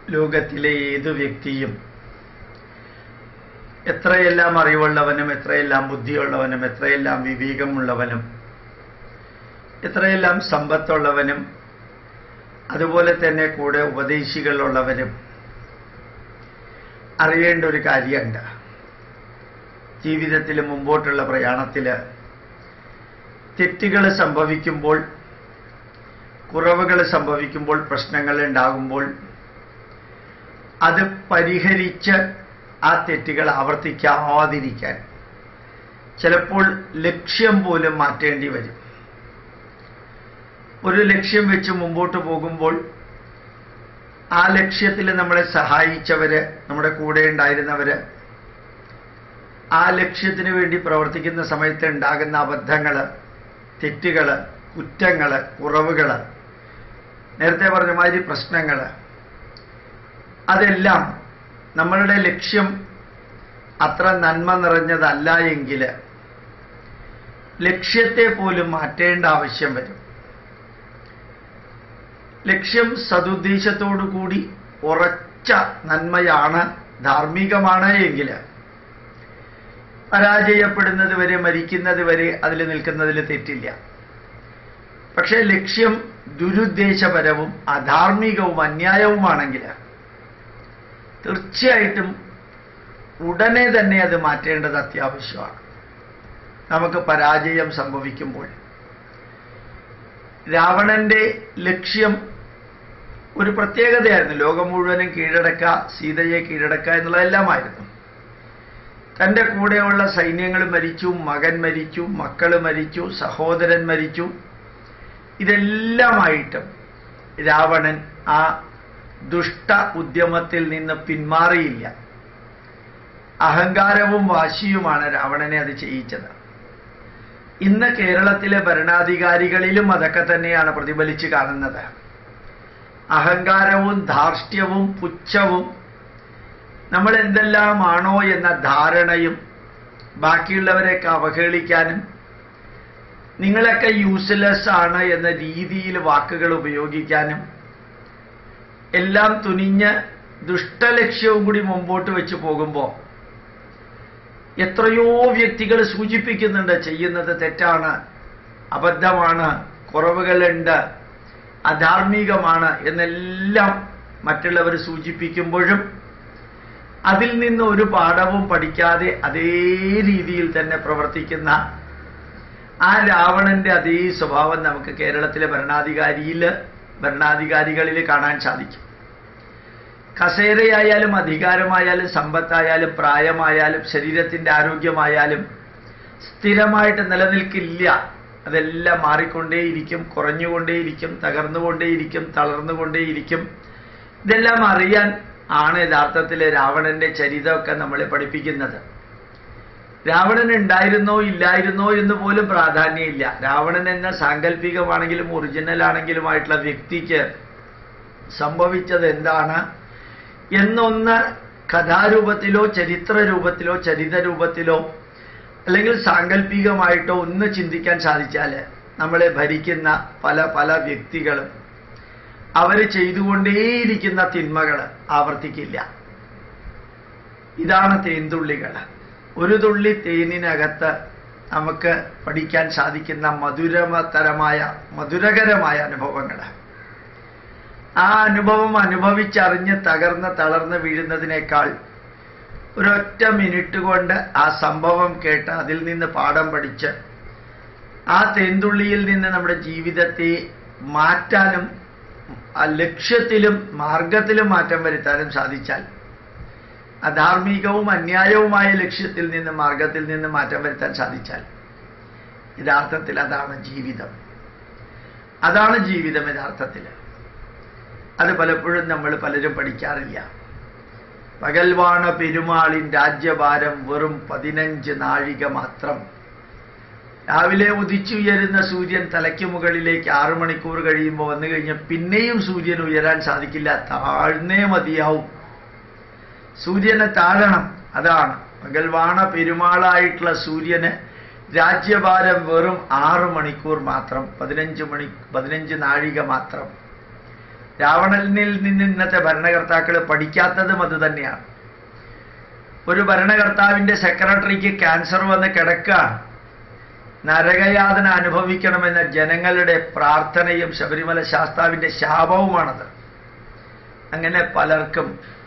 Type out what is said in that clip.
ലോകത്തിലെ ഏതു വ്യക്തിയും എത്രയെല്ലാം അറിവുള്ളവനും എത്രയെല്ലാം ബുദ്ധിയുള്ളവനും എത്രയെല്ലാം വിവേകമുള്ളവനും എത്രയെല്ലാം സമ്പത്തുള്ളവനും അതുപോലെ തന്നെ കൂടെ ഉപദേശികളുള്ളവരും അറിയേണ്ട ഒരു കാര്യമുണ്ട് ജീവിതത്തിൽ മുമ്പോട്ടുള്ള പ്രയാണത്തിൽ തെറ്റുകൾ സംഭവിക്കുമ്പോൾ കുറവുകൾ സംഭവിക്കുമ്പോൾ പ്രശ്നങ്ങൾ ഉണ്ടാകുമ്പോൾ അത് പരിഹരിച്ച് ആ തെറ്റുകൾ ആവർത്തിക്കാതിരിക്കാൻ ചിലപ്പോൾ ലക്ഷ്യം പോലും മാറ്റേണ്ടി വരും ഒരു ലക്ഷ്യം വെച്ച് മുമ്പോട്ട് പോകുമ്പോൾ ആ ലക്ഷ്യത്തിൽ നമ്മളെ സഹായിച്ചവര് നമ്മുടെ കൂടെ ഉണ്ടായിരുന്നവര് ആ ലക്ഷ്യത്തിന് വേണ്ടി പ്രവർത്തിക്കുന്ന സമയത്ത് ഉണ്ടാകുന്ന അബദ്ധങ്ങള് തെറ്റുകള് കുറ്റങ്ങള് കുറവുകള് നേരത്തെ പറഞ്ഞ മാതിരി പ്രശ്നങ്ങള് അതെല്ലാം നമ്മളുടെ ലക്ഷ്യം അത്ര നന്മ നിറഞ്ഞതല്ല എങ്കിൽ ലക്ഷ്യത്തെ പോലും മാറ്റേണ്ട ആവശ്യം വരും ലക്ഷ്യം സതുദ്ദേശത്തോടു കൂടി ഉറച്ച നന്മയാണ് ധാർമ്മികമാണ് എങ്കിൽ പരാജയപ്പെടുന്നത് വരെ മരിക്കുന്നത് വരെ അതിൽ നിൽക്കുന്നതിൽ തെറ്റില്ല പക്ഷേ ലക്ഷ്യം ദുരുദ്ദേശപരവും അധാർമികവും അന്യായവുമാണെങ്കിൽ തീർച്ചയായിട്ടും ഉടനെ തന്നെ അത് മാറ്റേണ്ടത് അത്യാവശ്യമാണ് നമുക്ക് പരാജയം സംഭവിക്കുമ്പോൾ രാവണന്റെ ലക്ഷ്യം ഒരു പ്രത്യേകതയായിരുന്നു ലോകം മുഴുവനും കീഴടക്കുക സീതയെ കീഴടക്കുക എന്നുള്ളതെല്ലാമായിരുന്നു തൻ്റെ കൂടെയുള്ള സൈന്യങ്ങൾ മരിച്ചു മകൻ മരിച്ചു മക്കൾ മരിച്ചു സഹോദരൻ മരിച്ചു ഇതെല്ലാമായിട്ടും രാവണൻ ആ ദുഷ്ട ഉദ്യമത്തിൽ നിന്ന് പിന്മാറിയില്ല അഹങ്കാരവും വാശിയുമാണ് രാവണനെ അത് ചെയ്യിച്ചത് ഇന്ന് കേരളത്തിലെ ഭരണാധികാരികളിലും അതൊക്കെ തന്നെയാണ് പ്രതിഫലിച്ച് കാണുന്നത് അഹങ്കാരവും ധാർഷ്ട്യവും പുച്ഛവും നമ്മൾ എന്തെല്ലാമാണോ എന്ന ധാരണയും ബാക്കിയുള്ളവരെയൊക്കെ അവഹേളിക്കാനും നിങ്ങളൊക്കെ യൂസ്ലെസ് ആണ് എന്ന രീതിയിൽ വാക്കുകൾ ഉപയോഗിക്കാനും എല്ലാം തുനിഞ്ഞ് ദുഷ്ടലക്ഷ്യവും കൂടി മുമ്പോട്ട് വെച്ച് പോകുമ്പോൾ എത്രയോ വ്യക്തികൾ സൂചിപ്പിക്കുന്നുണ്ട് ചെയ്യുന്നത് തെറ്റാണ് അബദ്ധമാണ് കുറവുകളുണ്ട് അധാർമികമാണ് എന്നെല്ലാം മറ്റുള്ളവർ സൂചിപ്പിക്കുമ്പോഴും അതിൽ നിന്ന് ഒരു പാഠവും പഠിക്കാതെ അതേ രീതിയിൽ തന്നെ പ്രവർത്തിക്കുന്ന ആ രാവണന്റെ അതേ സ്വഭാവം നമുക്ക് കേരളത്തിലെ ഭരണാധികാരിയിൽ ഭരണാധികാരികളിൽ കാണാൻ സാധിക്കും കസേരയായാലും അധികാരമായാലും സമ്പത്തായാലും പ്രായമായാലും ശരീരത്തിന്റെ ആരോഗ്യമായാലും സ്ഥിരമായിട്ട് നിലനിൽക്കില്ല അതെല്ലാം മാറിക്കൊണ്ടേയിരിക്കും കുറഞ്ഞുകൊണ്ടേയിരിക്കും തകർന്നുകൊണ്ടേയിരിക്കും തളർന്നുകൊണ്ടേയിരിക്കും ഇതെല്ലാം അറിയാൻ ആണ് യഥാർത്ഥത്തിൽ രാവണന്റെ ചരിതമൊക്കെ നമ്മളെ പഠിപ്പിക്കുന്നത് രാവണൻ ഉണ്ടായിരുന്നോ ഇല്ലായിരുന്നോ എന്ന് പോലും പ്രാധാന്യമില്ല രാവണൻ എന്ന സാങ്കല്പികമാണെങ്കിലും ഒറിജിനൽ ആണെങ്കിലുമായിട്ടുള്ള വ്യക്തിക്ക് സംഭവിച്ചത് എന്താണ് എന്നൊന്ന് കഥാരൂപത്തിലോ ചരിത്ര രൂപത്തിലോ ചരിത രൂപത്തിലോ അല്ലെങ്കിൽ സാങ്കല്പികമായിട്ടോ ഒന്ന് ചിന്തിക്കാൻ സാധിച്ചാൽ നമ്മളെ ഭരിക്കുന്ന പല പല വ്യക്തികളും അവർ ചെയ്തുകൊണ്ടേയിരിക്കുന്ന തിന്മകൾ ആവർത്തിക്കില്ല ഇതാണ് തേൻതുള്ളികൾ ഒരു തുള്ളി തേനിനകത്ത് നമുക്ക് പഠിക്കാൻ സാധിക്കുന്ന മധുരതരമായ മധുരകരമായ അനുഭവങ്ങൾ ആ അനുഭവം അനുഭവിച്ചറിഞ്ഞ് തകർന്ന് തളർന്ന് വീഴുന്നതിനേക്കാൾ ഒരൊറ്റ മിനിറ്റ് കൊണ്ട് ആ സംഭവം കേട്ട് അതിൽ നിന്ന് പാഠം പഠിച്ച് ആ തേന്തുള്ളിയിൽ നിന്ന് നമ്മുടെ ജീവിതത്തെ മാറ്റാനും ആ ലക്ഷ്യത്തിലും മാർഗത്തിലും മാറ്റം വരുത്താനും സാധിച്ചാൽ അധാർമികവും അന്യായവുമായ ലക്ഷ്യത്തിൽ നിന്ന് മാർഗത്തിൽ നിന്ന് മാറ്റം വരുത്താൻ സാധിച്ചാൽ യഥാർത്ഥത്തിൽ അതാണ് ജീവിതം അതാണ് ജീവിതം യഥാർത്ഥത്തിൽ അത് പലപ്പോഴും നമ്മൾ പലരും പഠിക്കാറില്ല പകൽവാണ പെരുമാളിൻ രാജ്യഭാരം വെറും പതിനഞ്ച് നാഴിക മാത്രം രാവിലെ ഉദിച്ചുയരുന്ന സൂര്യൻ തലയ്ക്ക് മുകളിലേക്ക് ആറു മണിക്കൂർ കഴിയുമ്പോൾ വന്നു കഴിഞ്ഞാൽ പിന്നെയും സൂര്യൻ ഉയരാൻ സാധിക്കില്ല താഴ്ന്നേ മതിയാവും സൂര്യനെ താഴണം അതാണ് പകൽവാണ പെരുമാളായിട്ടുള്ള സൂര്യന് രാജ്യഭാരം വെറും ആറ് മണിക്കൂർ മാത്രം പതിനഞ്ച് മണി പതിനഞ്ച് നാഴിക മാത്രം രാവണനിൽ നിന്ന് ഇന്നത്തെ ഭരണകർത്താക്കൾ പഠിക്കാത്തതും അത് തന്നെയാണ് ഒരു ഭരണകർത്താവിന്റെ സെക്രട്ടറിക്ക് ക്യാൻസർ വന്ന് കിടക്കുകയാണ് നരകയാതന അനുഭവിക്കണമെന്ന ജനങ്ങളുടെ പ്രാർത്ഥനയും ശബരിമല ശാസ്താവിന്റെ ശാപവുമാണത് അങ്ങനെ പലർക്കും